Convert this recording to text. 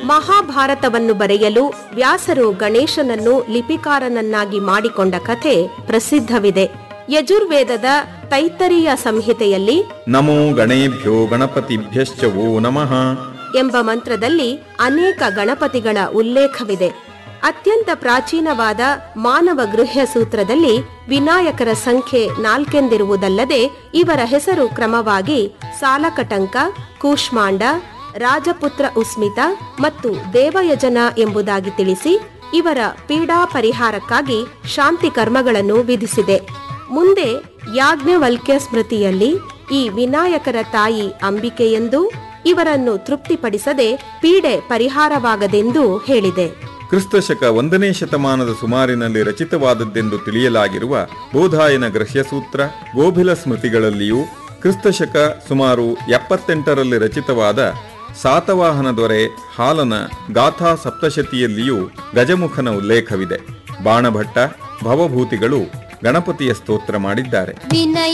ಮಹಾಭಾರತವನ್ನು ಬರೆಯಲು ವ್ಯಾಸರು ಗಣೇಶನನ್ನು ಲಿಪಿಕಾರನನ್ನಾಗಿ ಮಾಡಿಕೊಂಡ ಕಥೆ ಪ್ರಸಿದ್ಧವಿದೆ ಯಜುರ್ವೇದದ ತೈತ್ತರೀಯ ಸಂಹಿತೆಯಲ್ಲಿ ನಮೋ ಗಣೇಭ್ಯೋ ಗಣಪತಿಭ್ಯಶ್ಚ ವೋ ನಮಃ ಎಂಬ ಮಂತ್ರದಲ್ಲಿ ಅನೇಕ ಗಣಪತಿಗಳ ಉಲ್ಲೇಖವಿದೆ ಅತ್ಯಂತ ಪ್ರಾಚೀನವಾದ ಮಾನವ ಗೃಹ್ಯ ಸೂತ್ರದಲ್ಲಿ ವಿನಾಯಕರ ಸಂಖ್ಯೆ ನಾಲ್ಕೆಂದಿರುವುದಲ್ಲದೆ ಇವರ ಹೆಸರು ಕ್ರಮವಾಗಿ ಸಾಲಕಟಂಕ ಕೂಷ್ಮಾಂಡ ರಾಜಪುತ್ರ ಉಸ್ಮಿತ ಮತ್ತು ದೇವಯಜನ ಎಂಬುದಾಗಿ ತಿಳಿಸಿ ಇವರ ಪೀಡಾ ಪರಿಹಾರಕ್ಕಾಗಿ ಶಾಂತಿ ಕರ್ಮಗಳನ್ನು ವಿಧಿಸಿದೆ ಮುಂದೆ ಯಾಜ್ಞವಲ್ಕ್ಯ ಸ್ಮೃತಿಯಲ್ಲಿ ಈ ವಿನಾಯಕರ ತಾಯಿ ಅಂಬಿಕೆಯೆಂದೂ ಇವರನ್ನು ತೃಪ್ತಿಪಡಿಸದೆ ಪೀಡೆ ಪರಿಹಾರವಾಗದೆಂದೂ ಹೇಳಿದೆ ಕ್ರಿಸ್ತಶಕ ಒಂದನೇ ಶತಮಾನದ ಸುಮಾರಿನಲ್ಲಿ ರಚಿತವಾದದ್ದೆಂದು ತಿಳಿಯಲಾಗಿರುವ ಬೋಧಾಯನ ಗೃಹ್ಯಸೂತ್ರ ಗೋಭಿಲ ಸ್ಮೃತಿಗಳಲ್ಲಿಯೂ ಕ್ರಿಸ್ತಶಕ ಸುಮಾರು ಎಪ್ಪತ್ತೆಂಟರಲ್ಲಿ ರಚಿತವಾದ ಸಾತವಾಹನ ದೊರೆ ಹಾಲನ ಗಾಥಾ ಸಪ್ತಶತಿಯಲ್ಲಿಯೂ ಗಜಮುಖನ ಉಲ್ಲೇಖವಿದೆ ಬಾಣಭಟ್ಟ ಭವಭೂತಿಗಳು ಗಣಪತಿಯ ಸ್ತೋತ್ರ ಮಾಡಿದ್ದಾರೆ ವಿನಯ